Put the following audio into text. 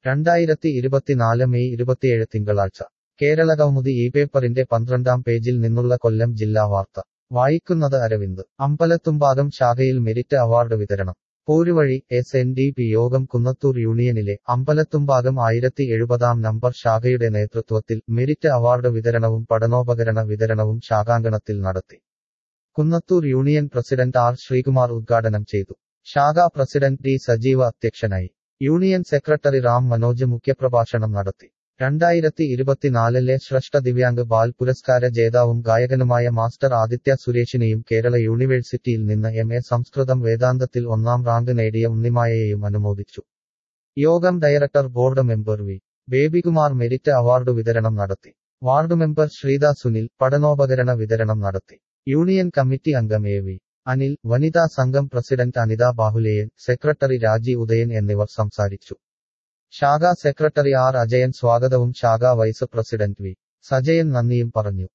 രണ്ടായിരത്തി ഇരുപത്തിനാല് മെയ് ഇരുപത്തിയേഴ് തിങ്കളാഴ്ച കേരള കൗമുദി ഈ പേപ്പറിന്റെ പന്ത്രണ്ടാം പേജിൽ നിന്നുള്ള കൊല്ലം ജില്ലാ വാർത്ത വായിക്കുന്നത് അരവിന്ദ് അമ്പലത്തുംപാദം ശാഖയിൽ മെരിറ്റ് അവാർഡ് വിതരണം Poruvazhi S N D P Yogam Kunnathur യൂണിയനിലെ അമ്പലത്തുംപാദം ആയിരത്തി എഴുപതാം നമ്പർ ശാഖയുടെ നേതൃത്വത്തിൽ മെരിറ്റ് അവാർഡ് വിതരണവും പഠനോപകരണ വിതരണവും ശാഖാങ്കണത്തിൽ നടത്തി Kunnathur union president R Sreekumar ഉദ്ഘാടനം ചെയ്തു ശാഖാ പ്രസിഡന്റ് ടി സജീവ അധ്യക്ഷനായി യൂണിയൻ സെക്രട്ടറി റാം മനോജ് മുഖ്യപ്രഭാഷണം നടത്തി രണ്ടായിരത്തി ഇരുപത്തിനാലിലെ ശ്രേഷ്ഠ ദിവ്യാംഗ് ബാൽ പുരസ്കാര ജേതാവും ഗായകനുമായ മാസ്റ്റർ ആദിത്യ സുരേഷിനെയും കേരള യൂണിവേഴ്സിറ്റിയിൽ നിന്ന് എം എ സംസ്കൃതം വേദാന്തത്തിൽ ഒന്നാം റാങ്ക് നേടിയ ഉണ്ണിമായയെയും അനുമോദിച്ചു Yogam director board member V Babykumar merit award വിതരണം നടത്തി വാർഡ് മെമ്പർ ശ്രീത സുനിൽ പഠനോപകരണ വിതരണം നടത്തി യൂണിയൻ കമ്മിറ്റി അംഗം എ വി അനിൽ വനിതാ സംഘം പ്രസിഡന്റ് അനിത ബാഹുലേയൻ സെക്രട്ടറി രാജി ഉദയൻ എന്നിവർ സംസാരിച്ചു ശാഖാ സെക്രട്ടറി ആർ അജയൻ സ്വാഗതവും ശാഖാ വൈസ് പ്രസിഡന്റ് വി സജയൻ നന്ദിയും പറഞ്ഞു